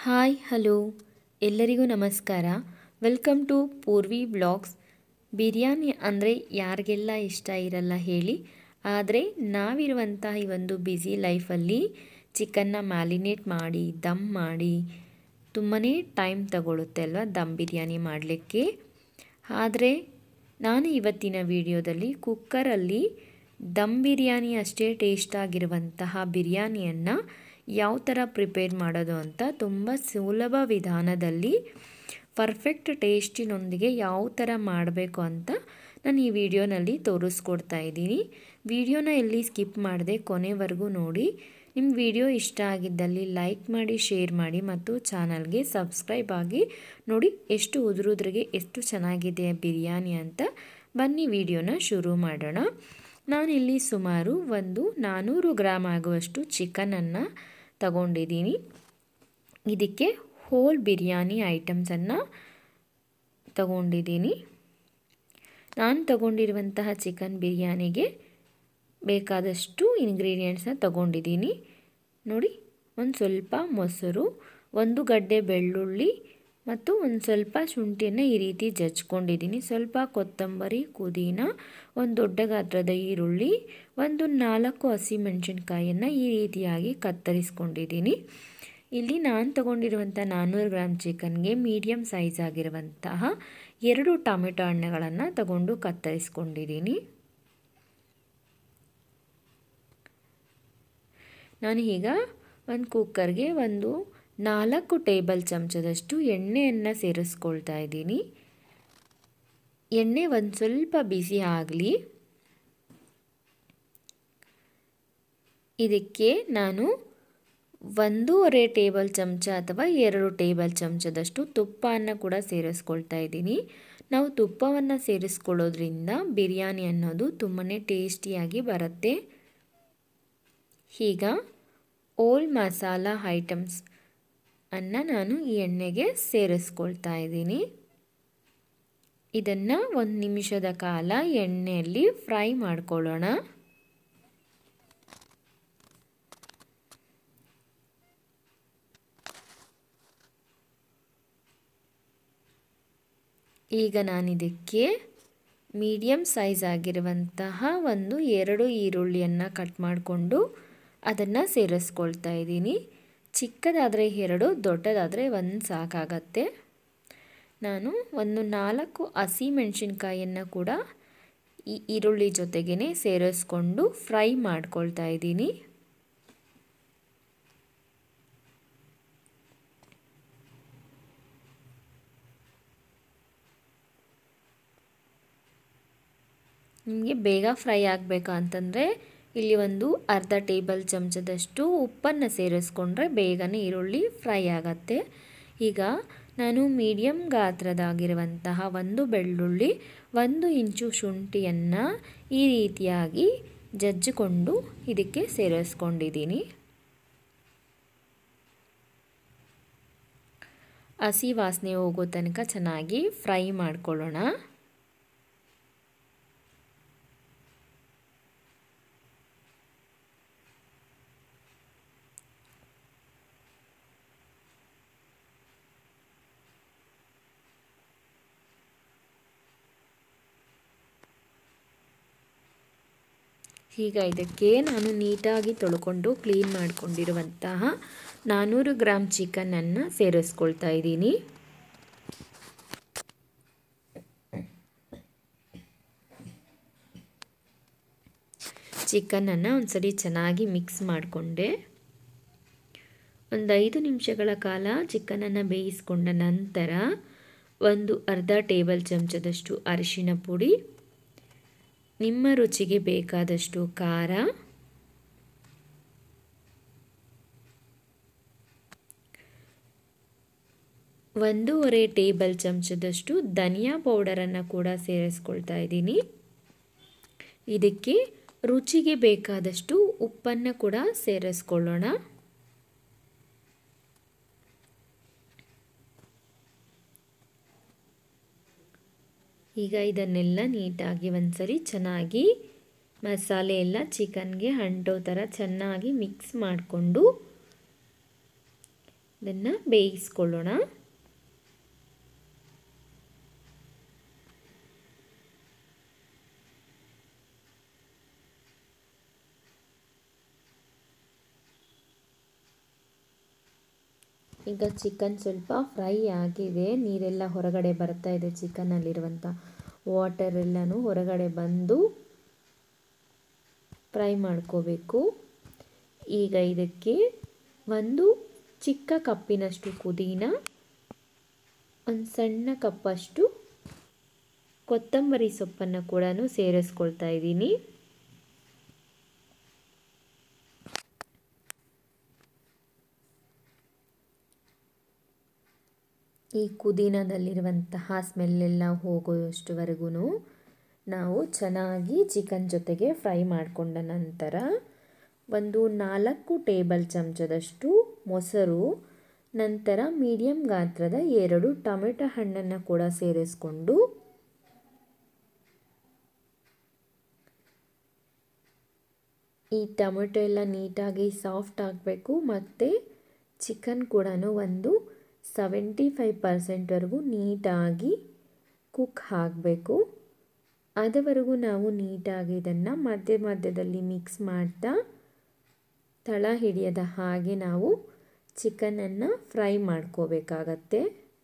hi hello ಎಲ್ಲರಿಗೂ ನಮಸ್ಕಾರ welcome to Purvi blogs biryani ಅಂದರೆ ಯಾರಿಗೆಲ್ಲ ಇಷ್ಟ ಇರಲ್ಲ ಹೇಳಿ ಆದರೆ ನಾವಿರುವಂತಹ ಈ ಒಂದು ಬ್ಯುಸಿ ಲೈಫಲ್ಲಿ ಚಿಕನ್ನ ಮ್ಯಾಲಿನೇಟ್ ಮಾಡಿ ದಮ್ ಮಾಡಿ ತುಂಬಾ ಟೈಮ್ ತಗೊಳ್ಳುತ್ತೆ ಅಲ್ವಾ ದಮ್ ಬಿರಿಯಾನಿ ಮಾಡಲಿಕ್ಕೆ ಆದರೆ ನಾನು ಇವತ್ತಿನ ವಿಡಿಯೋದಲ್ಲಿ ಕುಕ್ಕರಲ್ಲಿ ದಮ್ ಬಿರಿಯಾನಿ ಅಷ್ಟೇ ಟೇಸ್ಟ್ ಆಗಿರುವಂತಹ ಬಿರಿಯಾನಿಯನ್ನು ಯಾವ ಥರ ಪ್ರಿಪೇರ್ ಮಾಡೋದು ಅಂತ ತುಂಬ ಸುಲಭ ವಿಧಾನದಲ್ಲಿ ಪರ್ಫೆಕ್ಟ್ ಟೇಸ್ಟಿನೊಂದಿಗೆ ಯಾವ ಥರ ಮಾಡಬೇಕು ಅಂತ ನಾನು ಈ ವಿಡಿಯೋನಲ್ಲಿ ತೋರಿಸ್ಕೊಡ್ತಾ ಇದ್ದೀನಿ ವಿಡಿಯೋನ ಎಲ್ಲಿ ಸ್ಕಿಪ್ ಮಾಡದೆ ಕೊನೆವರೆಗೂ ನೋಡಿ ನಿಮ್ಮ ವಿಡಿಯೋ ಇಷ್ಟ ಆಗಿದ್ದಲ್ಲಿ ಲೈಕ್ ಮಾಡಿ ಶೇರ್ ಮಾಡಿ ಮತ್ತು ಚಾನಲ್ಗೆ ಸಬ್ಸ್ಕ್ರೈಬ್ ಆಗಿ ನೋಡಿ ಎಷ್ಟು ಉದುರುದ್ರಿಗೆ ಎಷ್ಟು ಚೆನ್ನಾಗಿದೆ ಬಿರಿಯಾನಿ ಅಂತ ಬನ್ನಿ ವಿಡಿಯೋನ ಶುರು ಮಾಡೋಣ ನಾನಿಲ್ಲಿ ಸುಮಾರು ಒಂದು ನಾನ್ನೂರು ಗ್ರಾಮ್ ಆಗುವಷ್ಟು ಚಿಕನನ್ನು ತಗೊಂಡಿದ್ದೀನಿ ಇದಕ್ಕೆ ಹೋಲ್ ಬಿರಿಯಾನಿ ಐಟಮ್ಸನ್ನು ತಗೊಂಡಿದ್ದೀನಿ ನಾನು ತಗೊಂಡಿರುವಂತಹ ಚಿಕನ್ ಬಿರಿಯಾನಿಗೆ ಬೇಕಾದಷ್ಟು ಇಂಗ್ರೀಡಿಯೆಂಟ್ಸ್ನ ತಗೊಂಡಿದ್ದೀನಿ ನೋಡಿ ಒಂದು ಸ್ವಲ್ಪ ಮೊಸರು ಒಂದು ಗಡ್ಡೆ ಬೆಳ್ಳುಳ್ಳಿ ಮತ್ತು ಒಂದು ಸ್ವಲ್ಪ ಶುಂಠಿಯನ್ನು ಈ ರೀತಿ ಜಜ್ಕೊಂಡಿದ್ದೀನಿ ಸ್ವಲ್ಪ ಕೊತ್ತಂಬರಿ ಪುದೀನ ಒಂದು ದೊಡ್ಡ ಗಾತ್ರದ ಈರುಳ್ಳಿ ಒಂದು ನಾಲ್ಕು ಹಸಿಮೆಣಸಿನ್ಕಾಯನ್ನು ಈ ರೀತಿಯಾಗಿ ಕತ್ತರಿಸ್ಕೊಂಡಿದ್ದೀನಿ ಇಲ್ಲಿ ನಾನು ತಗೊಂಡಿರುವಂಥ ನಾನ್ನೂರು ಗ್ರಾಮ್ ಚಿಕನ್ಗೆ ಮೀಡಿಯಮ್ ಸೈಜ್ ಆಗಿರುವಂತಹ ಎರಡು ಟೊಮೆಟೊ ಹಣ್ಣುಗಳನ್ನು ತಗೊಂಡು ಕತ್ತರಿಸ್ಕೊಂಡಿದ್ದೀನಿ ನಾನು ಈಗ ಒಂದು ಕುಕ್ಕರ್ಗೆ ಒಂದು ನಾಲ್ಕು ಟೇಬಲ್ ಚಮಚದಷ್ಟು ಎಣ್ಣೆಯನ್ನು ಸೇರಿಸ್ಕೊಳ್ತಾ ಇದ್ದೀನಿ ಎಣ್ಣೆ ಒಂದು ಸ್ವಲ್ಪ ಬಿಸಿ ಆಗಲಿ ಇದಕ್ಕೆ ನಾನು ಒಂದೂವರೆ ಟೇಬಲ್ ಚಮಚ ಅಥವಾ ಎರಡು ಟೇಬಲ್ ಚಮಚದಷ್ಟು ತುಪ್ಪವನ್ನು ಕೂಡ ಸೇರಿಸ್ಕೊಳ್ತಾ ಇದ್ದೀನಿ ನಾವು ತುಪ್ಪವನ್ನು ಸೇರಿಸ್ಕೊಳ್ಳೋದ್ರಿಂದ ಬಿರಿಯಾನಿ ಅನ್ನೋದು ತುಂಬಾ ಟೇಸ್ಟಿಯಾಗಿ ಬರುತ್ತೆ ಈಗ ಓಲ್ ಮಸಾಲ ಐಟಮ್ಸ್ ಅನ್ನು ನಾನು ಈ ಎಣ್ಣೆಗೆ ಸೇರಿಸ್ಕೊಳ್ತಾ ಇದ್ದೀನಿ ಇದನ್ನು ಒಂದು ನಿಮಿಷದ ಕಾಲ ಎಣ್ಣೆಯಲ್ಲಿ ಫ್ರೈ ಮಾಡ್ಕೊಳ್ಳೋಣ ಈಗ ನಾನಿದಕ್ಕೆ ಮೀಡಿಯಮ್ ಸೈಜ್ ಆಗಿರುವಂತಹ ಒಂದು ಎರಡು ಈರುಳ್ಳಿಯನ್ನು ಕಟ್ ಮಾಡಿಕೊಂಡು ಅದನ್ನು ಸೇರಿಸ್ಕೊಳ್ತಾ ಇದ್ದೀನಿ ಚಿಕ್ಕದಾದರೆ ಎರಡು ದೊಡ್ಡದಾದರೆ ಒಂದು ಸಾಕಾಗತ್ತೆ ನಾನು ಒಂದು ನಾಲ್ಕು ಹಸಿ ಮೆಣಸಿನ್ಕಾಯನ್ನು ಕೂಡ ಈ ಈರುಳ್ಳಿ ಜೊತೆಗೇ ಸೇರಿಸ್ಕೊಂಡು ಫ್ರೈ ಮಾಡ್ಕೊಳ್ತಾ ಇದ್ದೀನಿ ನಿಮಗೆ ಬೇಗ ಫ್ರೈ ಆಗಬೇಕಾ ಅಂತಂದರೆ ಇಲ್ಲಿ ಒಂದು ಅರ್ಧ ಟೇಬಲ್ ಚಮಚದಷ್ಟು ಉಪ್ಪನ್ನು ಸೇರಿಸ್ಕೊಂಡ್ರೆ ಬೇಗನೆ ಈರುಳ್ಳಿ ಫ್ರೈ ಆಗತ್ತೆ ಈಗ ನಾನು ಮೀಡಿಯಮ್ ಗಾತ್ರದಾಗಿರುವಂತಹ ಒಂದು ಬೆಳ್ಳುಳ್ಳಿ ಒಂದು ಇಂಚು ಶುಂಠಿಯನ್ನು ಈ ರೀತಿಯಾಗಿ ಜಜ್ಜಿಕೊಂಡು ಇದಕ್ಕೆ ಸೇರಿಸ್ಕೊಂಡಿದ್ದೀನಿ ಹಸಿ ವಾಸನೆ ಹೋಗೋ ತನಕ ಚೆನ್ನಾಗಿ ಫ್ರೈ ಮಾಡ್ಕೊಳ್ಳೋಣ ಈಗ ಇದಕ್ಕೆ ನಾನು ನೀಟಾಗಿ ತೊಳ್ಕೊಂಡು ಕ್ಲೀನ್ ಮಾಡಿಕೊಂಡಿರುವಂತಹ ನಾನ್ನೂರು ಗ್ರಾಮ್ ಚಿಕನನ್ನು ಸೇರಿಸ್ಕೊಳ್ತಾ ಇದ್ದೀನಿ ಚಿಕನನ್ನು ಒಂದ್ಸರಿ ಚೆನ್ನಾಗಿ ಮಿಕ್ಸ್ ಮಾಡಿಕೊಂಡೆ ಒಂದು ಐದು ನಿಮಿಷಗಳ ಕಾಲ ಚಿಕನನ್ನು ಬೇಯಿಸ್ಕೊಂಡ ನಂತರ ಒಂದು ಅರ್ಧ ಟೇಬಲ್ ಚಮಚದಷ್ಟು ಅರಿಶಿನ ಪುಡಿ ನಿಮ್ಮ ರುಚಿಗೆ ಬೇಕಾದಷ್ಟು ಖಾರ ಒಂದೂವರೆ ಟೇಬಲ್ ಚಮಚದಷ್ಟು ಧನಿಯಾ ಪೌಡರನ್ನು ಕೂಡ ಸೇರಿಸ್ಕೊಳ್ತಾ ಇದ್ದೀನಿ ಇದಕ್ಕೆ ರುಚಿಗೆ ಬೇಕಾದಷ್ಟು ಉಪ್ಪನ್ನು ಕೂಡ ಸೇರಿಸ್ಕೊಳ್ಳೋಣ ಈಗ ಇದನ್ನೆಲ್ಲ ನೀಟಾಗಿ ಒಂದ್ಸರಿ ಚೆನ್ನಾಗಿ ಮಸಾಲೆ ಎಲ್ಲ ಚಿಕನ್ಗೆ ಅಂಟೋ ಥರ ಚೆನ್ನಾಗಿ ಮಿಕ್ಸ್ ಮಾಡಿಕೊಂಡು ಇದನ್ನು ಬೇಯಿಸ್ಕೊಳ್ಳೋಣ ಈಗ ಚಿಕನ್ ಸ್ವಲ್ಪ ಫ್ರೈ ಆಗಿದೆ ನೀರೆಲ್ಲ ಹೊರಗಡೆ ಬರ್ತಾ ಇದೆ ಚಿಕನ್ನಲ್ಲಿರುವಂಥ ವಾಟರ್ ಎಲ್ಲನೂ ಹೊರಗಡೆ ಬಂದು ಫ್ರೈ ಮಾಡ್ಕೋಬೇಕು ಈಗ ಇದಕ್ಕೆ ಒಂದು ಚಿಕ್ಕ ಕಪ್ಪಿನಷ್ಟು ಪುದೀನ ಒಂದು ಸಣ್ಣ ಕಪ್ಪಷ್ಟು ಕೊತ್ತಂಬರಿ ಸೊಪ್ಪನ್ನು ಕೂಡ ಸೇರಿಸ್ಕೊಳ್ತಾ ಇದ್ದೀನಿ ಈ ಕುದೀನದಲ್ಲಿರುವಂತಹ ಸ್ಮೆಲ್ಲೆಲ್ಲ ಹೋಗೋಷ್ಟುವರೆಗೂ ನಾವು ಚೆನ್ನಾಗಿ ಚಿಕನ್ ಜೊತೆಗೆ ಫ್ರೈ ಮಾಡಿಕೊಂಡ ನಂತರ ಒಂದು ನಾಲ್ಕು ಟೇಬಲ್ ಚಮಚದಷ್ಟು ಮೊಸರು ನಂತರ ಮೀಡಿಯಂ ಗಾತ್ರದ ಎರಡು ಟೊಮೆಟೊ ಹಣ್ಣನ್ನು ಕೂಡ ಸೇರಿಸ್ಕೊಂಡು ಈ ಟೊಮೆಟೊ ಎಲ್ಲ ನೀಟಾಗಿ ಸಾಫ್ಟ್ ಆಗಬೇಕು ಮತ್ತು ಚಿಕನ್ ಕೂಡ ಒಂದು ಸೆವೆಂಟಿ ಫೈವ್ ಪರ್ಸೆಂಟ್ವರೆಗೂ ನೀಟಾಗಿ ಕುಕ್ ಆಗಬೇಕು ಅದುವರೆಗೂ ನಾವು ನೀಟಾಗಿ ಇದನ್ನು ಮಧ್ಯ ಮಧ್ಯದಲ್ಲಿ ಮಿಕ್ಸ್ ಮಾಡ್ತಾ ತಳ ಹಿಡಿಯದ ಹಾಗೆ ನಾವು ಚಿಕನನ್ನು ಫ್ರೈ ಮಾಡ್ಕೋಬೇಕಾಗತ್ತೆ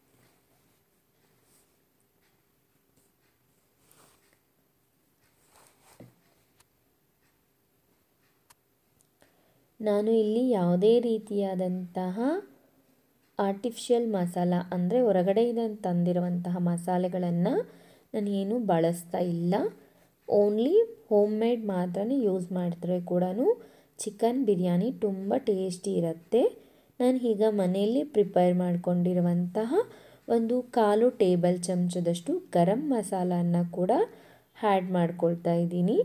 ನಾನು ಇಲ್ಲಿ ಯಾವುದೇ ರೀತಿಯಾದಂತಹ ಆರ್ಟಿಫಿಷಿಯಲ್ ಮಸಾಲ ಅಂದರೆ ಹೊರಗಡೆಯಿಂದ ತಂದಿರುವಂತಹ ಮಸಾಲೆಗಳನ್ನು ನಾನು ಏನು ಬಳಸ್ತಾ ಇಲ್ಲ ಓನ್ಲಿ ಹೋಮ್ ಮೇಡ್ ಮಾತ್ರನೇ ಯೂಸ್ ಮಾಡಿದ್ರೆ ಕೂಡ ಚಿಕನ್ ಬಿರಿಯಾನಿ ತುಂಬ ಟೇಸ್ಟಿ ಇರುತ್ತೆ ನಾನು ಈಗ ಮನೆಯಲ್ಲಿ ಪ್ರಿಪೇರ್ ಮಾಡಿಕೊಂಡಿರುವಂತಹ ಒಂದು ಕಾಲು ಟೇಬಲ್ ಚಮಚದಷ್ಟು ಗರಂ ಮಸಾಲನ್ನು ಕೂಡ ಆ್ಯಡ್ ಮಾಡ್ಕೊಳ್ತಾ ಇದ್ದೀನಿ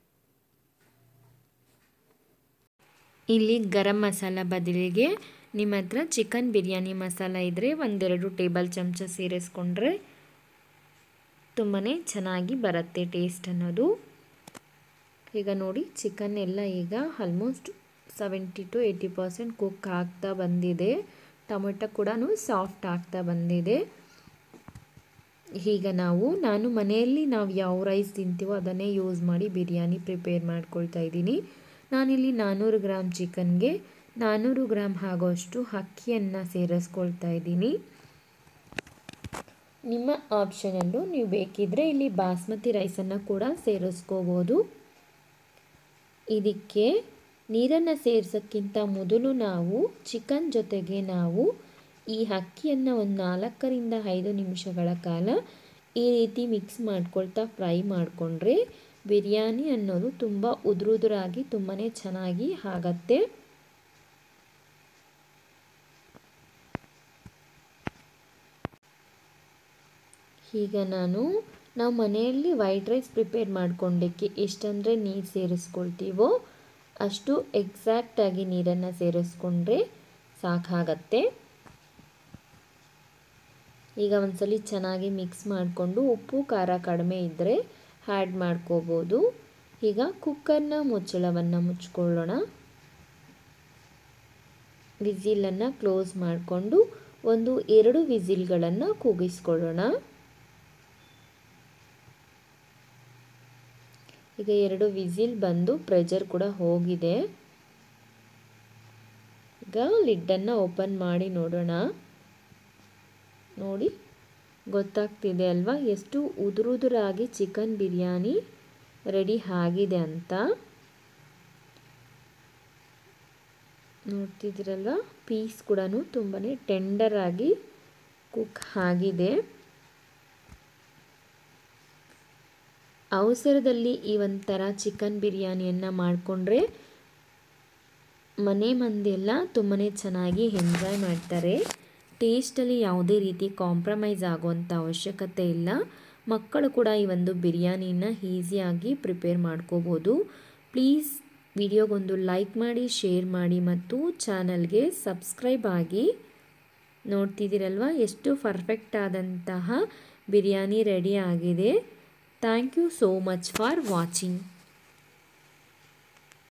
ಇಲ್ಲಿ ಗರಂ ಮಸಾಲ ಬದಲಿಗೆ ನಿಮ್ಮ ಹತ್ರ ಚಿಕನ್ ಬಿರಿಯಾನಿ ಮಸಾಲ ಇದ್ದರೆ ಒಂದೆರಡು ಟೇಬಲ್ ಚಮಚ ಸೇರಿಸ್ಕೊಂಡ್ರೆ ತುಂಬಾ ಚೆನ್ನಾಗಿ ಬರುತ್ತೆ ಟೇಸ್ಟ್ ಅನ್ನೋದು ಈಗ ನೋಡಿ ಚಿಕನ್ ಎಲ್ಲ ಈಗ almost seventy to eighty percent cook ಆಗ್ತಾ ಬಂದಿದೆ ಟೊಮೆಟೊ ಕೂಡ ಸಾಫ್ಟ್ ಆಗ್ತಾ ಬಂದಿದೆ ಈಗ ನಾವು ನಾನು ಮನೆಯಲ್ಲಿ ನಾವು ಯಾವ ರೈಸ್ ತಿಂತೀವೋ ಅದನ್ನೇ ಯೂಸ್ ಮಾಡಿ ಬಿರಿಯಾನಿ ಪ್ರಿಪೇರ್ ಮಾಡ್ಕೊಳ್ತಾ ಇದ್ದೀನಿ ನಾನಿಲ್ಲಿ ನಾನ್ನೂರು ಗ್ರಾಮ್ ಚಿಕನ್ಗೆ ನಾನ್ನೂರು ಗ್ರಾಮ್ ಆಗೋಷ್ಟು ಅಕ್ಕಿಯನ್ನು ಸೇರಿಸ್ಕೊಳ್ತಾ ಇದ್ದೀನಿ ನಿಮ್ಮ ಆಪ್ಷನಲ್ಲು ನೀವು ಬೇಕಿದ್ದರೆ ಇಲ್ಲಿ ಬಾಸ್ಮತಿ ರೈಸನ್ನು ಕೂಡ ಸೇರಿಸ್ಕೋಬೋದು ಇದಕ್ಕೆ ನೀರನ್ನು ಸೇರಿಸೋಕ್ಕಿಂತ ಮೊದಲು ನಾವು ಚಿಕನ್ ಜೊತೆಗೆ ನಾವು ಈ ಅಕ್ಕಿಯನ್ನು ಒಂದು ನಾಲ್ಕರಿಂದ ಐದು ನಿಮಿಷಗಳ ಕಾಲ ಈ ರೀತಿ ಮಿಕ್ಸ್ ಮಾಡ್ಕೊಳ್ತಾ ಫ್ರೈ ಮಾಡಿಕೊಂಡ್ರೆ ಬಿರಿಯಾನಿ ಅನ್ನೋದು ತುಂಬ ಉದುರುದುರಾಗಿ ತುಂಬಾ ಚೆನ್ನಾಗಿ ಆಗತ್ತೆ ಈಗ ನಾನು ನಾವು ಮನೆಯಲ್ಲಿ ವೈಟ್ ರೈಸ್ ಪ್ರಿಪೇರ್ ಮಾಡ್ಕೊಂಡಕ್ಕೆ ಎಷ್ಟಂದರೆ ನೀರು ಸೇರಿಸ್ಕೊಳ್ತೀವೋ ಅಷ್ಟು ಎಕ್ಸಾಕ್ಟಾಗಿ ನೀರನ್ನು ಸೇರಿಸ್ಕೊಂಡ್ರೆ ಸಾಕಾಗತ್ತೆ ಈಗ ಒಂದ್ಸಲಿ ಚೆನ್ನಾಗಿ ಮಿಕ್ಸ್ ಮಾಡಿಕೊಂಡು ಉಪ್ಪು ಖಾರ ಕಡಿಮೆ ಇದ್ದರೆ ಆ್ಯಡ್ ಮಾಡ್ಕೋಬೋದು ಈಗ ಕುಕ್ಕರ್ನ ಮುಚ್ಚಳವನ್ನು ಮುಚ್ಕೊಳ್ಳೋಣ ವಿಸಿಲನ್ನು ಕ್ಲೋಸ್ ಮಾಡಿಕೊಂಡು ಒಂದು ಎರಡು ವಿಸಿಲ್ಗಳನ್ನು ಕೂಗಿಸ್ಕೊಳ್ಳೋಣ ಈಗ ಎರಡು ವಿಸಿಲ್ ಬಂದು ಪ್ರೆಷರ್ ಕೂಡ ಹೋಗಿದೆ ಈಗ ಲಿಡ್ಡನ್ನು ಓಪನ್ ಮಾಡಿ ನೋಡೋಣ ನೋಡಿ ಗೊತ್ತಾಗ್ತಿದೆ ಅಲ್ವಾ ಎಷ್ಟು ಉದುರುದುರಾಗಿ ಚಿಕನ್ ಬಿರಿಯಾನಿ ರೆಡಿ ಆಗಿದೆ ಅಂತ ನೋಡ್ತಿದ್ದೀರಲ್ವ ಪೀಸ್ ಕೂಡ ತುಂಬಾ ಟೆಂಡರ್ ಆಗಿ ಕುಕ್ ಆಗಿದೆ ಅವಸರದಲ್ಲಿ ಈ ಒಂಥರ ಚಿಕನ್ ಬಿರಿಯಾನಿಯನ್ನು ಮಾಡಿಕೊಂಡ್ರೆ ಮನೆ ಮಂದಿಯೆಲ್ಲ ತುಂಬಾ ಚೆನ್ನಾಗಿ ಎಂಜಾಯ್ ಮಾಡ್ತಾರೆ ಟೇಸ್ಟಲ್ಲಿ ಯಾವುದೇ ರೀತಿ ಕಾಂಪ್ರಮೈಸ್ ಆಗುವಂಥ ಅವಶ್ಯಕತೆ ಇಲ್ಲ ಮಕ್ಕಳು ಕೂಡ ಈ ಒಂದು ಬಿರಿಯಾನಿನ ಈಸಿಯಾಗಿ ಪ್ರಿಪೇರ್ ಮಾಡ್ಕೋಬೋದು ಪ್ಲೀಸ್ ವಿಡಿಯೋಗೊಂದು ಲೈಕ್ ಮಾಡಿ ಶೇರ್ ಮಾಡಿ ಮತ್ತು ಚಾನಲ್ಗೆ ಸಬ್ಸ್ಕ್ರೈಬ್ ಆಗಿ ನೋಡ್ತಿದ್ದೀರಲ್ವ ಎಷ್ಟು ಪರ್ಫೆಕ್ಟ್ ಆದಂತಹ ಬಿರಿಯಾನಿ ರೆಡಿ ಆಗಿದೆ thank you so much for watching